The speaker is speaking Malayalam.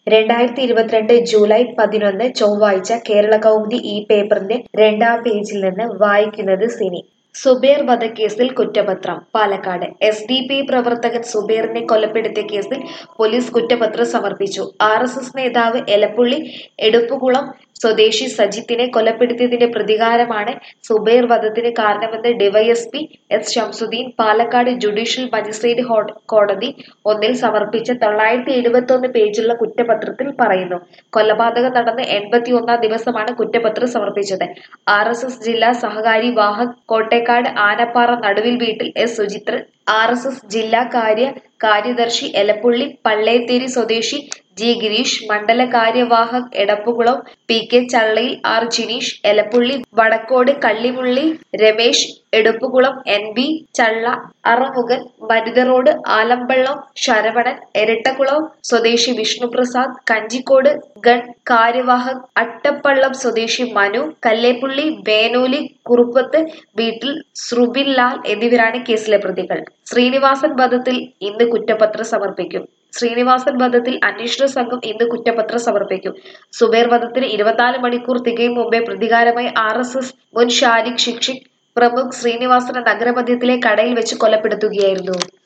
രണ്ടായിരത്തി ഇരുപത്തിരണ്ട് ജൂലൈ പതിനൊന്ന് ചൊവ്വാഴ്ച കേരള കൗമുദി ഈ പേപ്പറിന്റെ രണ്ടാം പേജിൽ നിന്ന് വായിക്കുന്നത് സിനി സുബേർ വധക്കേസിൽ കുറ്റപത്രം പാലക്കാട് എസ് ഡി പി പ്രവർത്തകൻ സുബേറിനെ കൊലപ്പെടുത്തിയ കേസിൽ പോലീസ് കുറ്റപത്രം സമർപ്പിച്ചു ആർ എസ് എസ് നേതാവ് എലപ്പുള്ളി എടുപ്പുകുളം സ്വദേശി സജിത്തിനെ കൊലപ്പെടുത്തിയതിന്റെ പ്രതികാരമാണ് സുബൈർ വധത്തിന് കാരണമെന്ന് DYSP S Shamsuddin Palakkad judicial magistrate ഹോ- കോടതി ഒന്നിൽ സമർപ്പിച്ച തൊള്ളായിരത്തി എഴുപത്തി ഒന്ന് പേജുള്ള കുറ്റപത്രത്തിൽ പറയുന്നു കൊലപാതകം നടന്ന് എൺപത്തി ഒന്നാം ദിവസമാണ് കുറ്റപത്രം സമർപ്പിച്ചത് ആർ എസ് എസ് ജില്ലാ സഹകാരി വാഹക് കോട്ടേക്കാട് ആനപ്പാറ നടുവിൽ വീട്ടിൽ S Suchithran R S S ജില്ലാ കാര്യ കാര്യദർശി എലപ്പുള്ളി പള്ളേത്തേരി സ്വദേശി ജി ഗിരീഷ് മണ്ഡല കാര്യവാഹക് Edappukulam P K Challayil R Jineesh Elappully Vadakkode Kallimulli Ramesh Edupukulam N B Challa Aramukhan Marutha road Alampallam Saravanan Erattakulam സ്വദേശി വിഷ്ണുപ്രസാദ് കഞ്ചിക്കോട് ഗൺ കാര്യവാഹക് അട്ടപ്പള്ളം സ്വദേശി മനു കല്ലേപ്പുള്ളി ബേനൂലി കുറുപ്പത്ത് വീട്ടിൽ ശ്രുബിൻ ലാൽ എന്നിവരാണ് കേസിലെ പ്രതികൾ ശ്രീനിവാസൻ വധത്തിൽ ഇന്ന് കുറ്റപത്രം സമർപ്പിക്കും ശ്രീനിവാസൻ വധത്തിൽ അന്വേഷണ സംഘം ഇന്ന് കുറ്റപത്രം സമർപ്പിക്കും സുബേർ വധത്തിന് ഇരുപത്തിനാല് മണിക്കൂർ തികയും മുമ്പേ പ്രതികാരമായി ആർ എസ് എസ് മുൻ ഷാരിഖ് ശിക്ഷിക് പ്രമുഖ് ശ്രീനിവാസനെ നഗരമധ്യത്തിലെ കടയിൽ വെച്ച് കൊലപ്പെടുത്തുകയായിരുന്നു